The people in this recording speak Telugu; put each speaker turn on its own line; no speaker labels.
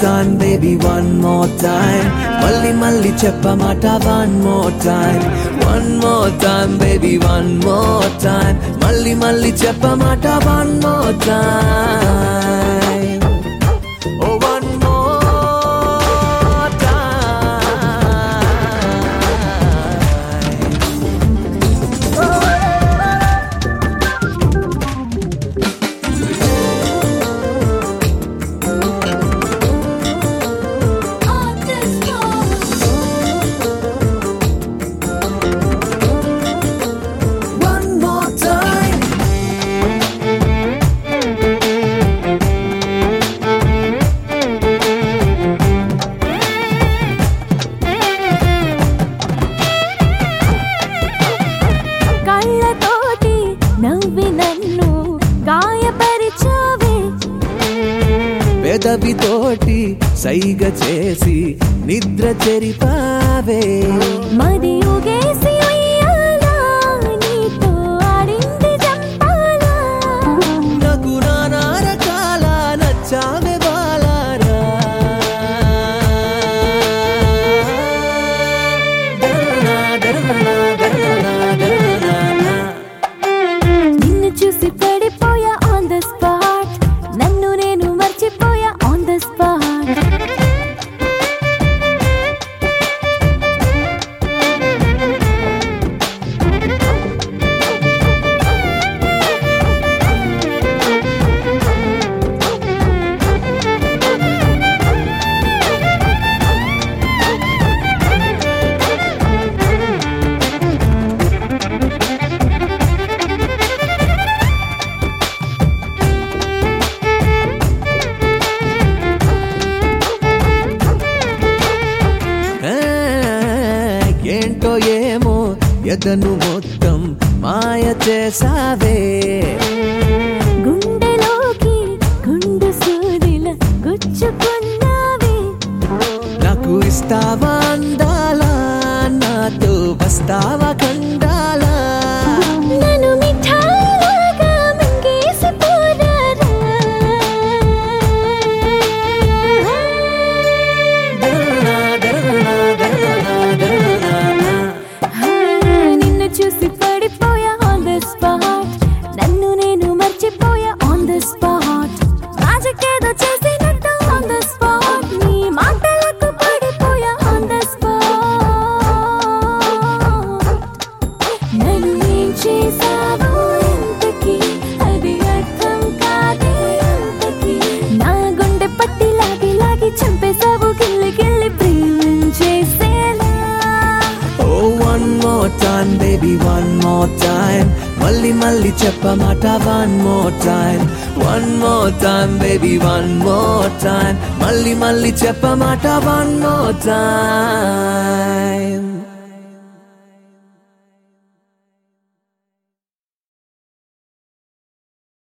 time baby one more time మళ్ళీ మళ్ళీ చెప్పమాట one more time one more time baby one more time మళ్ళీ మళ్ళీ చెప్పమాట one more time oh one more time
on this floor.
one more time
కళ్ళతోటి నవ్వి నన్ను గాయపరిచావే
పెదవితోటి సైగ చేసి నిద్ర చెరిపావే
మరి ఊగేసి ఉయ్యాలా, నీతో ఆడింది జంపాలా.
నాకు నానా రకాల నచ్చావే బాలారా దరనా, దరనా, దరనా, దరనా.
నిన్ను చూసి పడిపోయా ఆన్ ద స్పాట్ నన్ను నేను మర్చిపోయా ఆన్ ద స్పాట్
ఆ, ఏంటో ఏమో ఎదను మొత్తం మాయ చేసావే
గుండెలోకి గుండు సూదిల గుచ్చుకున్నావే
నాకు ఇస్తావా అందాలా నాతో వస్తావా కండాలా
నన్ను మిఠాయిలాగా మింగేసి పోరారా
దరనా, దరనా, దరనా, దరనా.
నిన్ను చూసి పడిపోయా ఆన్ ద స్పాట్ నన్ను నేను మర్చిపోయా ఆన్ ద స్పాట్ మ్యాజిక్ ఏదో చేసినట్టు ఆన్ ద స్పాట్ నీ మాటలకు పడిపోయా ఆన్ ద స్పాట్ నన్ను ఏం చేసావో ఇంతకీ అది అర్థం కాదే అంతకీ నా గుండె పట్టి లాగి లాగి చంపేశావు గిల్లి గిల్లి ప్రేమించేసేలా
oh one more time baby one more time మళ్ళీ మళ్ళీ చెప్పమాట one more time one more time baby one more time మళ్ళీ మళ్ళీ చెప్పమాట వన్ మోర్ టైమ్